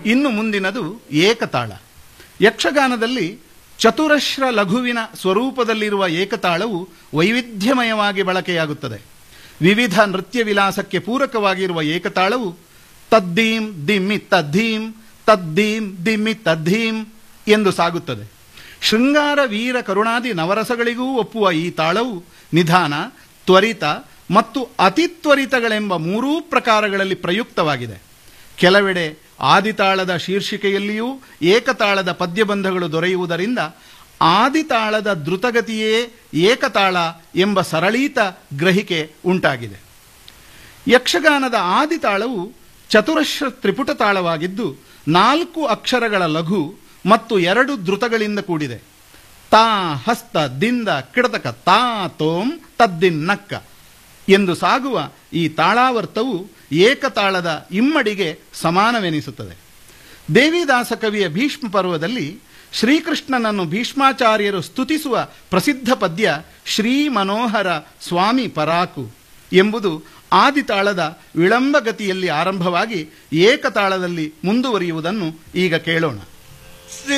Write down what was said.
ಇನ್ನು ಮುಂದಿನದು ಏಕತಾಳ ಯಕ್ಷಗಾನದಲ್ಲಿ ಚತುರಶ್ರ ಲಘುವಿನ ಸ್ವರೂಪದಲ್ಲಿರುವ ಏಕತಾಳವು ವೈವಿಧ್ಯಮಯವಾಗಿ ಬಳಕೆಯಾಗುತ್ತದೆ ವಿವಿಧ ನೃತ್ಯ ವಿಲಾಸಕ್ಕೆ ಪೂರಕವಾಗಿರುವ ಏಕತಾಳವು ತದ್ದೀಂ ದಿಮ್ಮಿ ತದ್ದೀಂ ತದ್ದೀಂ ದಿಮ್ಮಿ ತದ್ದೀಂ ಎಂದು ಸಾಗುತ್ತದೆ ಶೃಂಗಾರ ವೀರ ಕರುಣಾದಿ ನವರಸಗಳಿಗೂ ಒಪ್ಪುವ ಈ ತಾಳವು ನಿಧಾನ ತ್ವರಿತ ಮತ್ತು ಅತಿತ್ವರಿತಗಳೆಂಬ ಮೂರೂ ಪ್ರಕಾರಗಳಲ್ಲಿ ಪ್ರಯುಕ್ತವಾಗಿದೆ ಕೆಲವೆಡೆ ಆದಿತಾಳದ ಶೀರ್ಷಿಕೆಯಲ್ಲಿಯೂ ಏಕತಾಳದ ಪದ್ಯಬಂಧಗಳು ದೊರೆಯುವುದರಿಂದ ಆದಿತಾಳದ ದ್ರುತಗತಿಯೇ ಏಕತಾಳ ಎಂಬ ಸರಳೀತ ಗ್ರಹಿಕೆ ಉಂಟಾಗಿದೆ ಯಕ್ಷಗಾನದ ಆದಿತಾಳವು ಚತುರಶ್ರ ತ್ರಿಪುಟ ತಾಳವಾಗಿದ್ದು ನಾಲ್ಕು ಅಕ್ಷರಗಳ ಲಘು ಮತ್ತು ಎರಡು ಧೃತಗಳಿಂದ ಕೂಡಿದೆ ತಾ ಹಸ್ತ ದಿಂದ ಕಿಡತಕ ತಾ ತೋಂ ತದ್ದಿನ್ನಕ್ಕ ಎಂದು ಸಾಗುವ ಈ ತಾಳಾವರ್ತವು ಏಕತಾಳದ ಇಮ್ಮಡಿಗೆ ಸಮಾನವೆನಿಸುತ್ತದೆ ದೇವಿದಾಸ ಕವಿಯ ಭೀಷ್ಮ ಪರ್ವದಲ್ಲಿ ಶ್ರೀಕೃಷ್ಣನನ್ನು ಭೀಷ್ಮಾಚಾರ್ಯರು ಸ್ತುತಿಸುವ ಪ್ರಸಿದ್ಧ ಪದ್ಯ ಶ್ರೀ ಮನೋಹರ ಸ್ವಾಮಿ ಪರಾಕು ಎಂಬುದು ಆದಿತಾಳದ ವಿಳಂಬಗತಿಯಲ್ಲಿ ಆರಂಭವಾಗಿ ಏಕತಾಳದಲ್ಲಿ ಮುಂದುವರಿಯುವುದನ್ನು ಈಗ ಕೇಳೋಣ